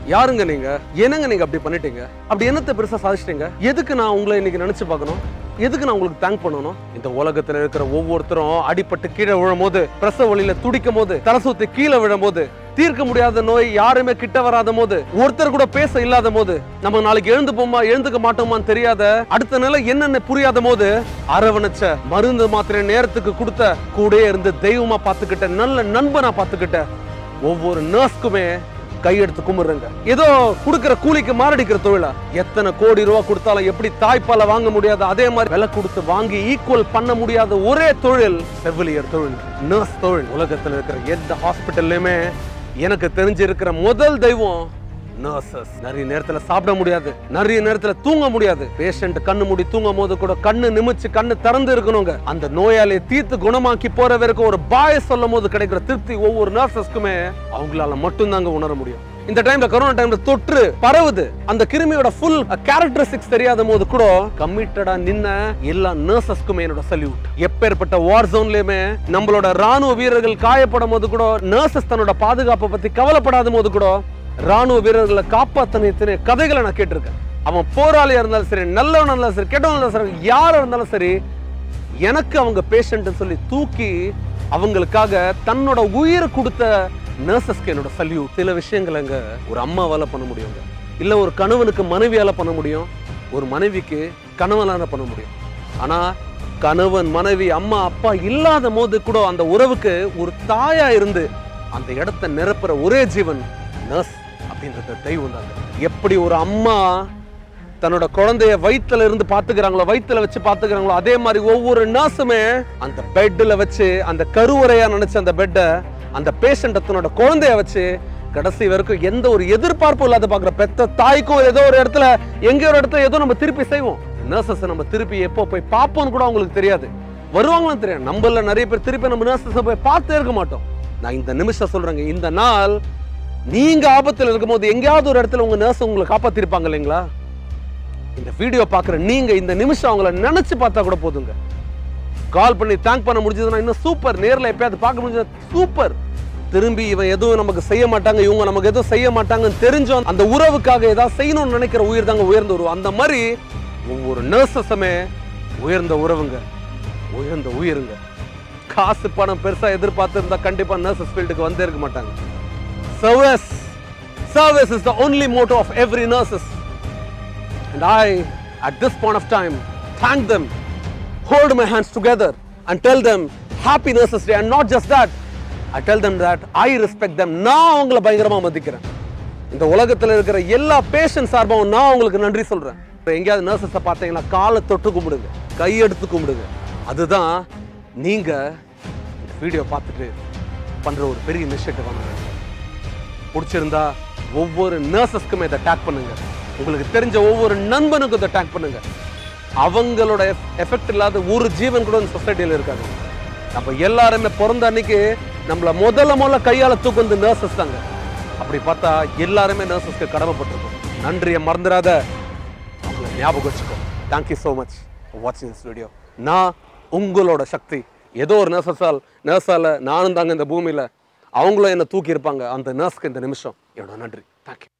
யாருங்க நீங்க என்னங்க நீங்க அப்படி பண்ணிட்டீங்க அப்படி என்னத்தை பெருசா சாதிச்சிட்டீங்க எதுக்கு நான் உங்களை இன்னைக்கு நினைச்சு பார்க்கணும் எதுக்கு நான் உங்களுக்கு தேங்க் பண்ணணும் இந்த உலகத்துல இருக்கிற ஒவ்வொருத்தரும் அடிபட்டு கீழே விழும் போது பிரசவ வழியில துடிக்கும் போது தலை சுத்தி கீழே விழும் போது தீர்க்க முடியாத நோய் யாருமே கிட்ட வராத போது ஒருத்தர் கூட பேச இல்லாத போது நம்ம நாளைக்கு எழுந்து போமா எழுந்துக்க மாட்டோமான்னு தெரியாத அடுத்த நிலை என்னென்ன புரியாத போது அரவணைச்ச மருந்து மாத்திரை நேரத்துக்கு கொடுத்த கூடயே இருந்து தெய்வமா பார்த்துக்கிட்ட நல்ல நண்பனா பார்த்துக்கிட்ட ஒவ்வொரு நர்ஸ்க்குமே கையெடுத்து கும்பிடுறேங்க ஏதோ கொடுக்கிற கூலிக்கு மாரடிக்கிற தொழிலா எத்தனை கோடி ரூபா கொடுத்தாலும் எப்படி தாய்ப்பால வாங்க முடியாத அதே மாதிரி விலை கொடுத்து வாங்கி ஈக்குவல் பண்ண முடியாத ஒரே தொழில் செவிலியர் தொழில் நர்ஸ் தொழில் உலகத்துல இருக்கிற எந்த ஹாஸ்பிட்டல்லையுமே எனக்கு தெரிஞ்சிருக்கிற முதல் தெய்வம் நர்சஸ் நிறைய நேரத்துல சாப்பிட முடியாது நிறைய நேரத்துல தூங்க முடியாது பேஷண்ட் கண்ணு மூடி தூங்கும் போது கூட கண்ணு நிமிச்சு கண்ணு திறந்து இருக்கணுங்க அந்த நோயாளியை தீர்த்து குணமாக்கி போற வரைக்கும் ஒரு பாய சொல்லும் போது கிடைக்கிற திருப்தி ஒவ்வொரு நர்சஸ்க்குமே அவங்களால மட்டும்தாங்க உணர முடியும் இந்த டைம்ல கொரோனா டைம்ல தொற்று பரவுது அந்த கிருமியோட ஃபுல் கேரக்டரிஸ்டிக்ஸ் தெரியாத போது கூட கமிட்டடா நின்ன எல்லா நர்சஸ்க்குமே என்னோட சல்யூட் எப்பேற்பட்ட வார் ஜோன்லயுமே நம்மளோட ராணுவ வீரர்கள் காயப்படும் போது கூட நர்சஸ் தன்னோட பாதுகாப்பை பத்தி கவலைப்படாத போது கூட ராணுவ வீரர்களை காப்பாத்தின இத்தனை கதைகளை நான் கேட்டிருக்கேன் அவன் போராளியா இருந்தாலும் சரி நல்லவனா இருந்தாலும் சரி கெட்டவனா இருந்தாலும் சரி யாரா இருந்தாலும் சரி எனக்கு அவங்க பேஷண்ட் சொல்லி தூக்கி அவங்களுக்காக தன்னோட உயிரை கொடுத்த நர்சஸ்க்கு என்னோட சல்யூட் சில விஷயங்களங்க ஒரு அம்மாவால பண்ண முடியுங்க இல்ல ஒரு கணவனுக்கு மனைவியால பண்ண முடியும் ஒரு மனைவிக்கு கணவனால பண்ண முடியும் ஆனா கணவன் மனைவி அம்மா அப்பா இல்லாத போது கூட அந்த உறவுக்கு ஒரு தாயா இருந்து அந்த இடத்தை நிரப்புற ஒரே ஜீவன் நர்ஸ் அப்படின்றது தெய்வம் தாங்க எப்படி ஒரு அம்மா தன்னோட குழந்தைய வயித்துல இருந்து பாத்துக்கிறாங்களோ வயித்துல வச்சு பாத்துக்கிறாங்களோ அதே மாதிரி ஒவ்வொரு நர்ஸுமே அந்த பெட்ல வச்சு அந்த கருவறையா நினைச்ச அந்த பெட்டை அந்த பேஷண்ட தன்னோட குழந்தைய வச்சு கடைசி வரைக்கும் எந்த ஒரு எதிர்பார்ப்பும் இல்லாத பாக்குற பெத்த தாய்க்கும் ஏதோ ஒரு இடத்துல எங்கேயோ ஒரு இடத்துல ஏதோ நம்ம திருப்பி செய்வோம் நர்சஸ் நம்ம திருப்பி எப்போ போய் பார்ப்போம்னு கூட அவங்களுக்கு தெரியாது வருவாங்களும் தெரியும் நம்மள நிறைய பேர் திருப்பி நம்ம நர்சஸ் போய் பார்த்தே இருக்க மாட்டோம் நான் இந்த நிமிஷம் சொல்றேங்க இந்த நாள் நீங்க ஆபத்துல இருக்கும்போது எங்கேயாவது ஒரு இடத்துல உங்க நர்ஸ் உங்களை காப்பாத்திருப்பாங்க இல்லைங்களா இந்த வீடியோ பார்க்குற நீங்க இந்த நிமிஷம் அவங்கள நினைச்சு பார்த்தா கூட போதுங்க கால் பண்ணி தேங்க் பண்ண முடிஞ்சதுன்னா இன்னும் சூப்பர் நேர்ல எப்பயாவது பார்க்க முடிஞ்சது சூப்பர் திரும்பி இவன் எதுவும் நமக்கு செய்ய மாட்டாங்க இவங்க நமக்கு எதுவும் செய்ய மாட்டாங்கன்னு தெரிஞ்சோம் அந்த உறவுக்காக ஏதாவது செய்யணும்னு நினைக்கிற உயிர் தாங்க உயர்ந்த உறவு அந்த மாதிரி ஒவ்வொரு நர்சஸுமே உயர்ந்த உறவுங்க உயர்ந்த உயிருங்க காசு பணம் பெருசா எதிர்பார்த்து இருந்தா கண்டிப்பா நர்சஸ் ஃபீல்டுக்கு வந்தே இருக்க மாட்டாங்க service service is the only motto of every nurses And I, at this point of time, thank them, hold my hands together, and tell them happy Nurses Day. And not just that, I tell them that I respect them. நான் அவங்கள பயங்கரமா மதிக்கிறேன் இந்த உலகத்துல இருக்கிற எல்லா patient சார்பாகவும் நான் உங்களுக்கு நன்றி சொல்றேன் இப்ப எங்கேயாவது நர்சஸை பார்த்தீங்கன்னா காலை தொட்டு கும்பிடுங்க கையெடுத்து கும்பிடுங்க அதுதான் நீங்க இந்த வீடியோ பார்த்துட்டு பண்ற ஒரு பெரிய இனிஷியேட்டிவ் பிடிச்சிருந்தா ஒவ்வொரு நர்சஸ்க்குமே இதை டேக் பண்ணுங்க உங்களுக்கு தெரிஞ்ச ஒவ்வொரு நண்பனுக்கும் இதை டேக் பண்ணுங்க அவங்களோட எஃபெக்ட் இல்லாத ஒரு ஜீவன் கூட இந்த சொசைட்டியில் இருக்காங்க நம்ம எல்லாருமே பிறந்த அன்னைக்கு நம்மள முதல்ல முதல்ல கையால தூக்கு வந்து நர்சஸ் தாங்க அப்படி பார்த்தா எல்லாருமே நர்சஸ்க்கு கடமைப்பட்டிருக்கோம் நன்றியை மறந்துடாத அவங்கள ஞாபகம் வச்சுக்கோ தேங்க்யூ ஸோ மச் வாட்சிங் திஸ் வீடியோ நான் உங்களோட சக்தி ஏதோ ஒரு நர்சஸால் நர்ஸால நானும் தாங்க இந்த பூமியில அவங்களும் என்னை தூக்கி இருப்பாங்க அந்த நர்ஸ்க்கு இந்த நிமிஷம் என்னோட நன்றி தேங்க்யூ